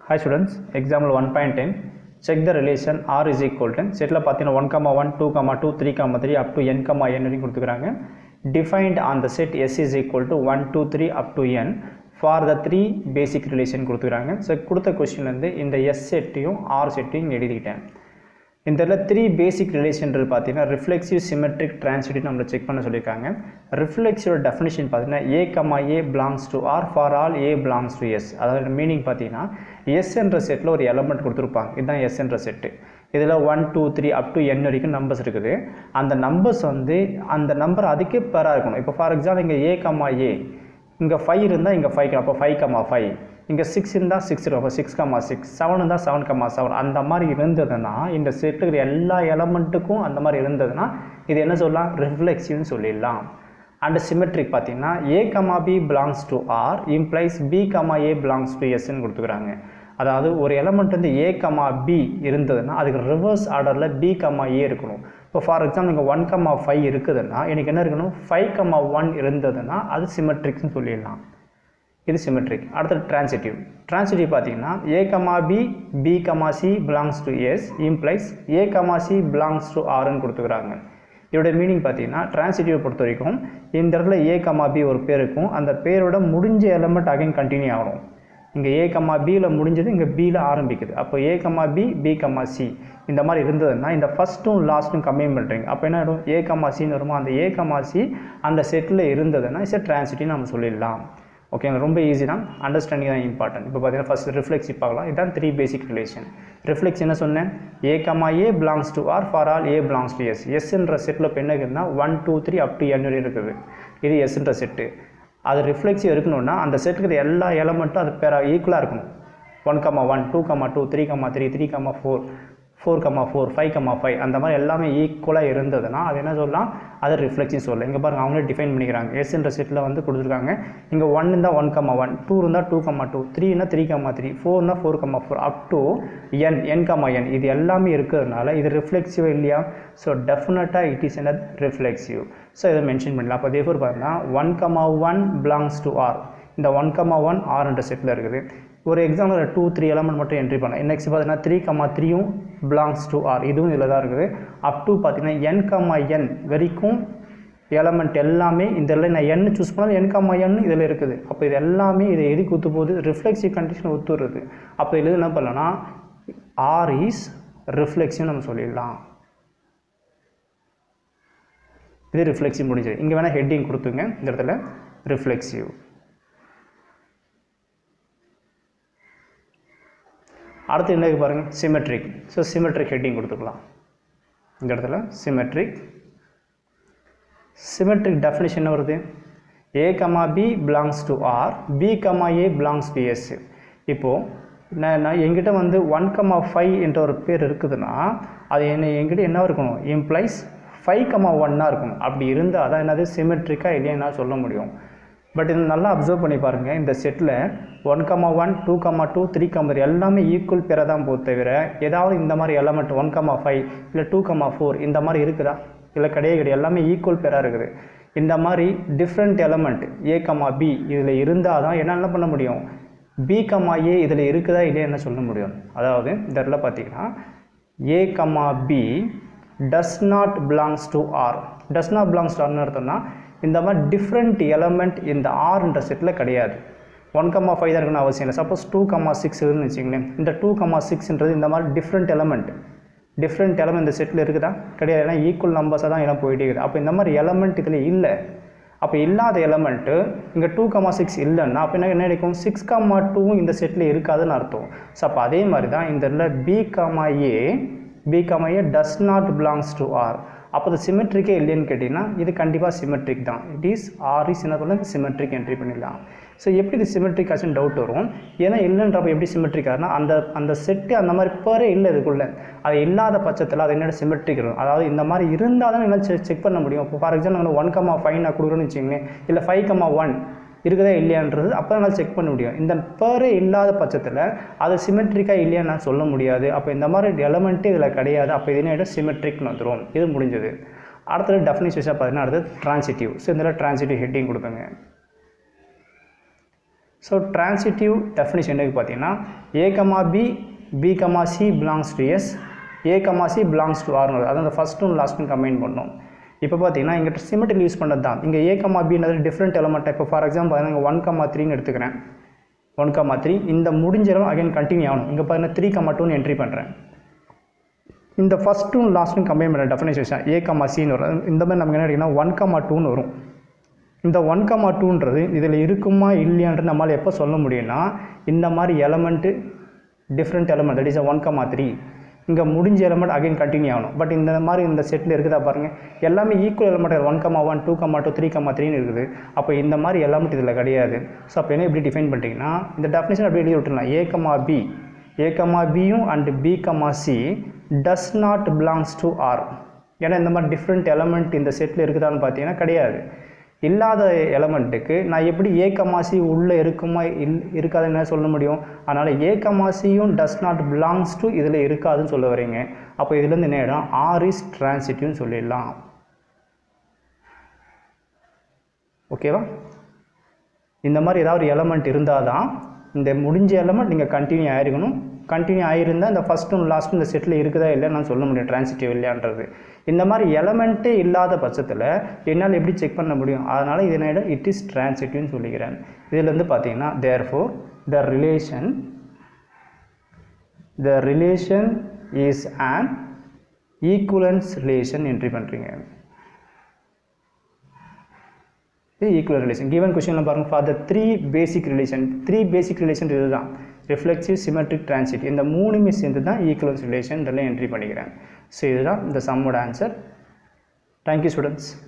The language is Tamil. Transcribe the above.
Hi students, example 1.10 check the relation r is equal to செட்டில் பார்த்தீங்கன்னா one comma one two comma two three comma three up to n comma n வரைக்கும் கொடுத்துக்கிறாங்க defined on the set S is equal to one two three up to n for the three basic relation கொடுத்துக்கிறாங்க ஸோ கொடுத்த கொஸ்டின்லேருந்து இந்த எஸ் செட்டையும் ஆர் செட்டையும் எழுதிக்கிட்டேன் இந்த இடத்துல த்ரீ பேசிக் ரிலேஷன்றது பார்த்தீங்கன்னா ரிஃப்ளெக்சிவ் சிமெட்ரிக் டிரான்சிட்டி நம்மளை செக் பண்ண சொல்லியிருக்காங்க ரிஃப்ளெக்சிவ் டெஃபினிஷன் பார்த்தீங்கன்னா a comma a belongs to R for all a belongs to S அதாவது மீனிங் பார்த்தீங்கன்னா எஸ் என்ற செட்டில் ஒரு எலமெண்ட் கொடுத்துருப்பாங்க இதுதான் எஸ் என்ற செட்டு இதில் one two three up to n வரைக்கும் நம்பர்ஸ் இருக்குது அந்த நம்பர்ஸ் வந்து அந்த நம்பர் அதுக்கே பேராக இருக்கணும் இப்போ ஃபார் எக்ஸாம்பிள் இங்கே ஏ கமா ஏ இங்கே ஃபைவ் இருந்தால் இங்கே ஃபைவ் அப்போ ஃபைவ் கமா ஃபைவ் இங்கே சிக்ஸ் இருந்தால் சிக்ஸ் இருக்கும் அப்போ சிக்ஸ் கமா சிக்ஸ் செவன் இருந்தால் செவன் கமா செவன் அந்த மாதிரி இருந்ததுன்னா இந்த செட்டில் இருக்கிற எல்லா எலமெண்ட்டுக்கும் அந்த மாதிரி இருந்ததுன்னா இது என்ன சொல்லலாம் ரிஃப்ளெக்சிவ்னு சொல்லிடலாம் அண்ட் சிமெட்ரிக் பார்த்தீங்கன்னா a comma b belongs to R implies b comma a belongs to எஸ்ன்னு கொடுத்துக்கிறாங்க அதாவது ஒரு எலமெண்ட் வந்து ஏ கமா பி இருந்ததுன்னா அதுக்கு ரிவர்ஸ் ஆர்டரில் பி கமா ஏ இருக்கணும் இப்போ ஃபார் எக்ஸாம்பிள் இங்கே ஒன் கமா ஃபைவ் இருக்குதுன்னா எனக்கு என்ன இருக்கணும் ஃபைவ் கமா ஒன் இருந்ததுன்னா அது சிமெட்ரிக்ஸ்னு சொல்லிடலாம் இது சிமெட்ரிக் அடுத்தது டிரான்சிட்டிவ் டிரான்சிட்டிவ் பார்த்தீங்கன்னா a comma b b comma c belongs to S implies a comma c belongs to ஆர்னு கொடுத்துக்கிறாங்க இதோட மீனிங் பார்த்தீங்கன்னா டிரான்சிட்டிவை பொறுத்த வரைக்கும் இந்த இடத்துல ஏ கமா பி ஒரு பேர் இருக்கும் அந்த பேரோட முடிஞ்ச எலமெண்ட் அகைன் கண்டினியூ ஆகணும் இங்கே ஏ கமா பியில் முடிஞ்சது இங்கே பியில் ஆரம்பிக்குது அப்போ a comma b b comma c இந்த மாதிரி இருந்ததுன்னா இந்த ஃபஸ்ட்டும் லாஸ்ட்டும் கம்பைன் பண்ணுறீங்க அப்போ என்ன ஆகிடும் ஏ கமா சின்னு வருமோ அந்த ஏ கமா சி அந்த செட்டில் இருந்ததுன்னா இட்ஸ் டிரான்சிட்டின்னு நம்ம சொல்லிடலாம் ஓகேங்க ரொம்ப ஈஸி தான் அண்டர்ஸ்டாண்டிங் தான் இம்பார்ட்டன்ட் இப்போ பார்த்தீங்கன்னா ஃபஸ்ட் ரிஃப்ளெக்ஸிவ் பார்க்கலாம் இதுதான் த்ரீ பேசிக் ரிலேஷன் ரிஃப்ளெக்ஸ் என்ன சொன்னேன் a comma a belongs to R for all a belongs to S எஸ்ன்ற செட்டில் இப்போ என்ன இருக்குதுன்னா one two three up to n வரை இருக்குது இது எஸ்ன்ற செட்டு அது ரிஃப்ளெக்ஸிவ் இருக்கணும்னா அந்த செட்டுக்கு எல்லா எலமெண்ட்டும் அது பேர ஈக்குவலாக இருக்கணும் one comma one two comma two three comma three three comma four four comma four five comma five அந்த மாதிரி எல்லாமே ஈக்குவலாக இருந்ததுன்னா அது என்ன சொல்லலாம் அது ரிஃப்ளெக்ஷன் சொல்லலாம் இங்கே பாருங்கள் அவங்களே டிஃபைன் பண்ணிக்கிறாங்க எஸ்ன்ற செட்டில் வந்து கொடுத்துருக்காங்க இங்கே ஒன் இருந்தால் ஒன் கமா ஒன் டூ இருந்தால் டூ கமா டூ த்ரீனா த்ரீ கமா த்ரீ ஃபோர்னா four comma four up to n n comma n இது எல்லாமே இருக்கிறதுனால இது ரிஃப்ளெக்சிவ் இல்லையா ஸோ டெஃபினட்டாக இட் இஸ் என்ன ரிஃப்ளெக்சிவ் ஸோ இதை மென்ஷன் பண்ணலாம் அப்போ தேஃபோர் பார்த்தீங்கன்னா one comma one belongs to R இந்த ஒன் கமா ஒன் ஆர்ன்ற செட்டில் இருக்குது ஒரு எக்ஸாம்பிள் டூ த்ரீ எலமெண்ட் மட்டும் என்ட்ரி பண்ணலாம் நெக்ஸ்ட் பார்த்தீங்கன்னா த்ரீ கமா த்ரீயும் பிலாங்ஸ் டு ஆர் இதுவும் இதில் தான் இருக்குது அப் டு பார்த்தீங்கன்னா என் கமா என் வரைக்கும் எலமெண்ட் எல்லாமே இந்த இதில் நான் என் சூஸ் பண்ணால் என் கமா என் இதில் இருக்குது அப்போ இது எல்லாமே இதை எதுக்கு ஒத்து போகுது ரிஃப்ளெக்சிவ் கண்டிஷன் ஒத்துறது அப்போ இதில் என்ன பண்ணலாம்னா ஆர் இஸ் ரிஃப்ளெக்சிவ் நம்ம சொல்லிடலாம் இது ரிஃப்ளெக்சிவ் முடிஞ்சது இங்கே வேணால் ஹெட்டிங் கொடுத்துங்க இந்த இடத்துல ரிஃப்ளெக்சிவ் அடுத்து என்ன பாருங்கள் சிமெட்ரிக் ஸோ சிமெட்ரிக் ஹெட்டிங் கொடுத்துக்கலாம் இந்த இடத்துல சிமெட்ரிக் சிமெட்ரிக் டெஃபினிஷன் என்ன வருது a comma b belongs to R b comma a belongs to S இப்போது நான் நான் எங்கிட்ட வந்து ஒன் கமா ஃபைவ் என்ற ஒரு பேர் இருக்குதுன்னா அது என்ன எங்கிட்ட என்ன இருக்கணும் இம்ப்ளைஸ் ஃபைவ் கமா ஒன்னாக இருக்கணும் அப்படி இருந்தால் தான் என்னது சிமெட்ரிக்காக இல்லையா சொல்ல முடியும் பட் இது நல்லா அப்சர்வ் பண்ணி பாருங்கள் இந்த செட்டில் one comma one two comma two three comma எல்லாமே ஈக்குவல் பேரை தான் போது தவிர ஏதாவது இந்த மாதிரி எலமெண்ட் ஒன் கமா ஃபைவ் இல்லை டூ கமா ஃபோர் இந்த மாதிரி இருக்குதா இல்லை கிடையாது கிடையாது எல்லாமே ஈக்குவல் பேராக இருக்குது இந்த மாதிரி different element a comma b இதில் இருந்தால் தான் என்ன என்ன பண்ண முடியும் பி கமா ஏ இதில் இருக்குதா இல்லையா என்ன சொல்ல முடியும் அதாவது இந்த இடத்துல பார்த்தீங்கன்னா a comma b does not belongs to R does not belongs to ஆர்னு அர்த்தம்னா இந்த மாதிரி டிஃப்ரெண்ட் எலமெண்ட் இந்த ஆர்ன்ற செட்டில் கிடையாது ஒன் கம்மா ஃபைவ் தான் இருக்கணும் அவசியம் இல்லை சப்போஸ் டூ கம்மா சிக்ஸ் இருக்குன்னு வச்சிங்களேன் இந்த டூ கம்மா சிக்ஸ்ன்றது இந்த மாதிரி டிஃப்ரெண்ட் எலமெண்ட் டிஃப்ரெண்ட் எலமெண்ட் இந்த செட்டில் இருக்குதா கிடையாது ஏன்னா ஈக்குவல் நம்பர்ஸாக தான் எல்லாம் போயிட்டே இருக்குது அப்போ இந்த மாதிரி எலமெண்ட் இதில் இல்லை அப்போ இல்லாத எலமெண்ட்டு இங்கே டூ கமா சிக்ஸ் இல்லைன்னா அப்போ என்ன என்ன கிடைக்கும் சிக்ஸ் கமா டூவும் இந்த செட்டில் இருக்காதுன்னு அர்த்தம் ஸோ அப்போ அதே மாதிரி தான் இந்த இடத்துல b comma a b comma a does not belongs to R அப்போ அது சிமெட்ரிக்கே இல்லைன்னு கேட்டிங்கன்னா இது கண்டிப்பாக சிமெட்ரிக் தான் இட் இஸ் ஆர் இஸ் என்ன பண்ணலாம் சிமெட்ரிக் என்ட்ரி பண்ணிடலாம் ஸோ எப்படி இது சிமெட்ரிக் ஆச்சுன்னு டவுட் வரும் ஏன்னா இல்லைன்றப்ப எப்படி சிமெட்ரிக் ஆகுனா அந்த அந்த செட்டு அந்த மாதிரி பேரே இல்லை இதுக்குள்ளே அது இல்லாத பட்சத்தில் அது என்னோட சிமெட்ரிக் இருக்கும் அதாவது இந்த மாதிரி இருந்தால் தான் என்னால் செக் பண்ண முடியும் இப்போ for example one comma five நான் கொடுக்குறேன்னு வச்சுக்கோங்க இல்லை ஃபைவ் கமா ஒன் இருக்குதா இல்லையான்றது அப்போ என்னால் செக் பண்ண முடியும் இந்த பேரே இல்லாத பட்சத்தில் அது சிமெட்ரிக்காக இல்லையான்னு நான் சொல்ல முடியாது அப்போ இந்த மாதிரி எலமெண்ட்டு இதில் கிடையாது அப்போ இது என்ன சிமெட்ரிக்னு வந்துடும் இது முடிஞ்சது அடுத்தது டெஃபினிஷன் பார்த்தீங்கன்னா அடுத்து ட்ரான்சிட்டிவ் ஸோ இதில் ட்ரான்சிட்டிவ் ஹெட்டிங் கொடுத்துங்க ஸோ டிரான்சிட்டிவ் டெஃபினிஷன் என்னக்கு பார்த்தீங்கன்னா a comma b b comma c belongs to S a comma c belongs to ஆர்னு அதாவது அந்த ஃபஸ்ட்டும் லாஸ்ட்டும் கம்பைன் பண்ணணும் இப்போ பார்த்தீங்கன்னா இங்கே சிமெட்ரிக் யூஸ் பண்ணது தான் இங்கே ஏ கமா பின்றது டிஃப்ரெண்ட் எலமெண்ட் இப்போ ஃபார் எக்ஸாம்பிள் பார்த்தீங்கன்னா ஒன் கமா த்ரீன்னு எடுத்துக்கிறேன் ஒன் கமா த்ரீ இந்த முடிஞ்ச அளவு அகைன் கண்டினியூ ஆகணும் இங்கே பார்த்தீங்கன்னா த்ரீ கமா டூன்னு என்ட்ரி பண்ணுறேன் இந்த ஃபஸ்ட்டும் லாஸ்ட்டும் கம்பைன் பண்ணுற டெஃபினேஷன் ஏ கமா சின்னு வரும் இந்த மாதிரி நமக்கு என்ன கிடைக்குன்னா ஒன் கமா டூன்னு வரும் இந்த ஒன் கமா டூன்றது இதில் இருக்குமா இல்லையான்றது நம்மளால் எப்போ சொல்ல முடியும்னா இந்த மாதிரி element different element that is one comma three இங்கே முடிஞ்ச எலமெண்ட் அகைன் கண்டினியூ ஆகணும் பட் இந்த மாதிரி இந்த செட்டில் இருக்குதா பாருங்கள் எல்லாமே equal element one comma one two comma two three comma த்ரீன்னு இருக்குது அப்போ இந்த மாதிரி எலமெண்ட் இதில் கிடையாது ஸோ அப்போ என்ன எப்படி டிஃபைன் பண்ணிட்டீங்கன்னா இந்த டெஃபினேஷன் அப்படி எழுதி விட்டுலாம் a comma b a comma பியும் and b comma c does not belongs to R ஏன்னா இந்த மாதிரி டிஃப்ரெண்ட் எலமெண்ட் இந்த செட்டில் இருக்குதான்னு பார்த்தீங்கன்னா கிடையாது இல்லாத எலமெண்ட்டுக்கு நான் எப்படி ஏ கமாசி உள்ளே இருக்குமா இல் இருக்காதுன்னு சொல்ல முடியும் அதனால் ஏ கமாசியும் டஸ் நாட் பிலாங்ஸ் டு இதில் இருக்காதுன்னு சொல்ல வரீங்க அப்போ இதுலேருந்து என்ன ஆகிடும் ஆர் இஸ் டிரான்சிட்டிவ்னு சொல்லிடலாம் ஓகேவா இந்த மாதிரி ஏதாவது ஒரு எலமெண்ட் இருந்தால் தான் இந்த முடிஞ்ச எலமெண்ட் நீங்கள் கண்டினியூ ஆயிருக்கணும் கண்டினியூ ஆகிருந்தால் இந்த ஃபஸ்ட்டும் லாஸ்ட்டும் இந்த செட்டில் இருக்குதா இல்லைன்னு நான் சொல்ல முடியும் டிரான்சிட்டிவ் இல்லையான்றது இந்த மாதிரி எலமெண்ட்டே இல்லாத பட்சத்தில் என்னால் எப்படி செக் பண்ண முடியும் அதனால் இது என்ன இட் இஸ் டிரான்சிட்டிவ்னு சொல்லிக்கிறேன் இதுலேருந்து பார்த்தீங்கன்னா therefore the relation the relation is an equivalence relation entry பண்ணுறீங்க இது ஈக்குவல் ரிலேஷன் கிவன் கொஷனில் பாருங்கள் for the three basic relation three basic relation இதுதான் ரிஃப்ளெக்சிவ் சிமெட்ரிக் டிரான்சிட் இந்த மூணுமே சேர்ந்து தான் ஈக்குவலன்ஸ் ரிலேஷன் இதெல்லாம் என்ட்ரி பண்ணிக்கிறேன் ஸோ இதுதான் இந்த சம்மோட ஆன்சர் தேங்க்யூ ஸ்டூடெண்ட்ஸ்